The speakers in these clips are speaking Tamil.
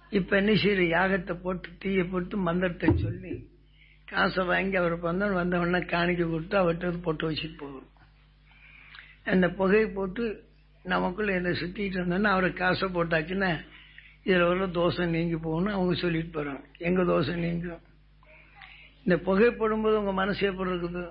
இப்ப என்ன செய்யற யாகத்தை போட்டு தீயை போட்டு மந்திரத்தை சொல்லி காசை வாங்கி அவர் வந்தவன் வந்தவொடனே காணிக்க கொடுத்து அவர்கிட்ட போட்டு வச்சுட்டு போகும் அந்த புகையை போட்டு நமக்குள்ள என்ன சுத்திட்டு இருந்தோன்னா அவரை காசை போட்டாச்சுன்னா இதுல உள்ள தோசை நீங்கி போகணும் அவங்க சொல்லிட்டு போறாங்க எங்க தோசை நீங்கும் இந்த புகை போடும்போது உங்க மனசு எப்படி இருக்குது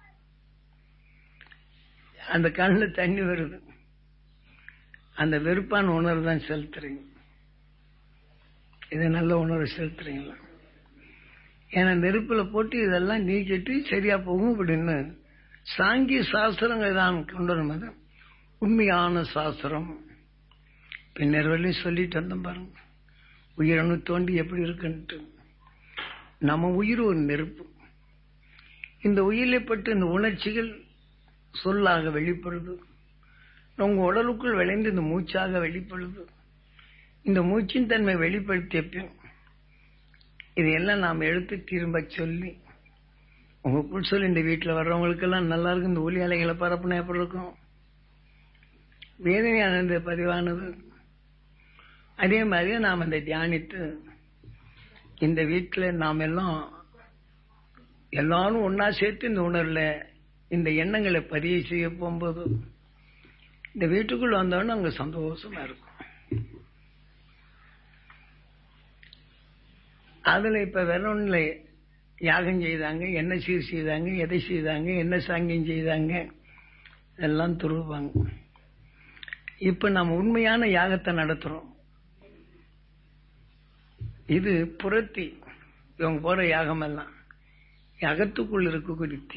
அந்த கண்ணில் தண்ணி வருது அந்த வெறுப்பான உணர்வு தான் செலுத்துறீங்க இது நல்ல உணர்வு செலுத்துறீங்களா ஏன்னா நெருப்புல போட்டு இதெல்லாம் நீக்கிட்டு சரியா போகும் அப்படின்னு சாங்கிய சாஸ்திரங்கள் தான் கொண்டு வரும் உண்மையான சாஸ்திரம் பின்னர் வரையும் சொல்லிட்டு வந்தோம் பாருங்க உயிரணு தோண்டி எப்படி இருக்குன்ட்டு நம்ம உயிர் ஒரு நெருப்பு இந்த உயிரை பட்டு இந்த உணர்ச்சிகள் சொல்லாக வெளிப்படுது உங்க உடலுக்குள் விளைந்து இந்த மூச்சாக வெளிப்படுது இந்த மூச்சின் தன்மை வெளிப்படுத்திய பின் இதையெல்லாம் நாம் எடுத்து திரும்ப சொல்லி உங்களுக்குள் சொல்லி இந்த வீட்டில் வர்றவங்களுக்கெல்லாம் நல்லா இருக்கு இந்த ஒலி அலைகளை பரப்புனா எப்படி இருக்கும் வேதனையானது பதிவானது அதே மாதிரி நாம் இந்த தியானித்து இந்த வீட்டில் நாம் எல்லாம் எல்லாரும் ஒன்னா சேர்த்து இந்த உணர்வுல இந்த எண்ணங்களை பதிவு செய்ய போகும்போது இந்த வீட்டுக்குள் வந்தோன்னு அங்க சந்தோஷமா இருக்கும் அதுல இப்ப வேற ஒண்ணுல யாகம் செய்தாங்க என்ன சீர் செய்தாங்க எதை செய்தாங்க என்ன சாங்கியம் செய்தாங்க எல்லாம் துருவாங்க இப்ப நம்ம உண்மையான யாகத்தை நடத்துறோம் இது புறத்தி இவங்க போற யாகம் எல்லாம் அகத்துக்குள் இருக்கக்கூடிய தீ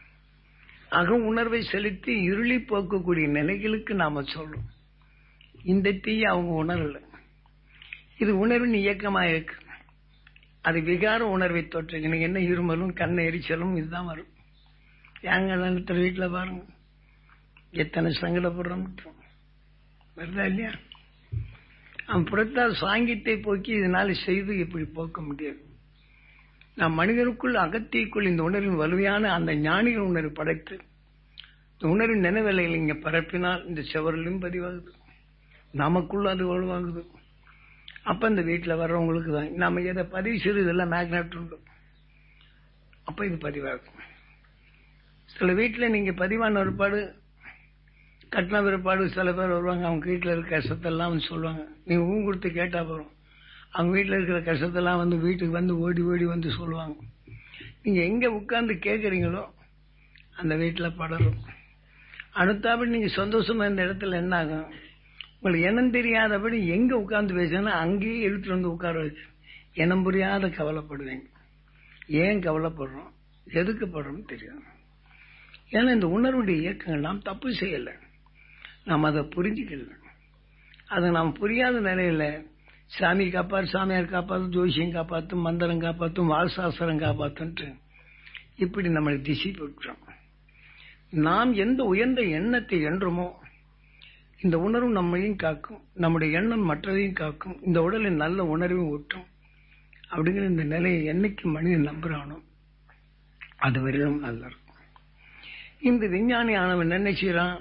அக உணர்வை செலுத்தி இருளி போக்கக்கூடிய நிலைகளுக்கு நாம சொல்றோம் இந்த தீயை அவங்க உணரல இது உணர்வின் இயக்கமா இருக்கு அது விகார உணர்வை தொற்றுக்கு நீங்க என்ன இருமலும் கண்ண எரிச்சலும் இதுதான் வரும் ஏங்க நினைத்த வீட்டுல பாருங்க எத்தனை சங்கடப்படுறோம் வருதா இல்லையா அவன் புறத்தால் சாங்கியத்தை போக்கி இதனால செய்து இப்படி போக்க முடியாது நாம் மனிதனுக்குள் அகத்தியக்குள் இந்த உணர்வின் வலுவையான அந்த ஞானிகள் உணர்வு படைத்து இந்த உணர்வின் நினைவலைகள் இங்க பரப்பினால் இந்த செவரிலும் பதிவாகுது நமக்குள்ள அது வலுவாகுது அப்ப இந்த வீட்டில் வர்றவங்களுக்கு தான் நம்ம எதை பதிவு செய்து இதெல்லாம் மேக்னெட் உண்டு அப்ப இது பதிவாகும் சில வீட்டில் நீங்க பதிவான ஒருபாடு கட்டின பிற்பாடு சில பேர் வருவாங்க அவங்க வீட்டில் இருக்க கஷ்டத்தெல்லாம் வந்து சொல்லுவாங்க நீங்க ஊன் கொடுத்து கேட்டா போறோம் அவங்க வீட்டில் இருக்கிற கஷ்டத்தெல்லாம் வந்து வீட்டுக்கு வந்து ஓடி ஓடி வந்து சொல்லுவாங்க நீங்க எங்க உட்கார்ந்து கேட்குறீங்களோ அந்த வீட்டில் படரும் அடுத்தபடி நீங்க சந்தோஷமா இந்த இடத்துல என்ன ஆகும் உங்களுக்கு எண்ணம் தெரியாதபடி எங்க உட்கார்ந்து பேசுனா அங்கேயே இழுத்து வந்து உட்கார வச்சு இனம் புரியாத கவலைப்படுவீங்க ஏன் கவலைப்படுறோம் எதுக்கு படுறோம் தெரியும் ஏன்னா இந்த உணர்வுடைய இயக்கங்கள் நாம் தப்பு செய்யலை நாம் அதை புரிஞ்சுக்கல அதை நாம் புரியாத நிலையில சாமி காப்பாத்து சாமியார் காப்பாத்து ஜோசியம் காப்பாத்தும் மந்திரம் காப்பாத்தும் வாசாஸ்திரம் காப்பாத்துன்ட்டு இப்படி நம்மளை திசை போட்டுறோம் நாம் எந்த உயர்ந்த எண்ணத்தை என்றுமோ இந்த உணர்வு நம்மையும் காக்கும் நம்முடைய எண்ணம் மற்றதையும் காக்கும் இந்த உடலின் நல்ல உணர்வையும் ஊட்டும் அப்படிங்கிற இந்த நிலையை என்னைக்கு மனிதன் நம்புறானோ அது வரையிலும் நல்லா இருக்கும் இந்த விஞ்ஞானி ஆனவன் என்ன செய்யறான்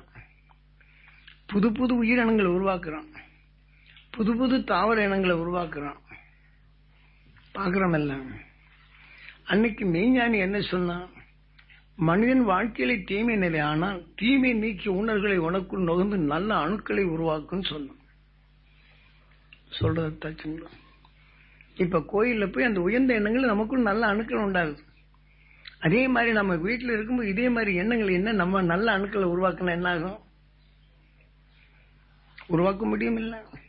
புது புது உயிரினங்களை உருவாக்குறான் புது புது தாவர இனங்களை உருவாக்குறான் பாக்குறோம் எல்லாம் அன்னைக்கு மெய்ஞானி என்ன சொன்னான் மனிதன் வாழ்க்கையில தீமை நிலை ஆனால் தீமை நீக்கி உணர்வுகளை உனக்குள் நுகர்ந்து நல்ல அணுக்களை உருவாக்கும் சொன்னான் சொல்றது தாச்சுங்களா இப்ப கோயில்ல போய் அந்த உயர்ந்த எண்ணங்கள் நமக்குள் நல்ல அணுக்கள் உண்டாகுது அதே மாதிரி நம்ம வீட்டில் இருக்கும்போது இதே மாதிரி எண்ணங்கள் என்ன நம்ம நல்ல அணுக்களை உருவாக்கினா என்ன ஆகும் உருவாக்க முடியும் இல்லை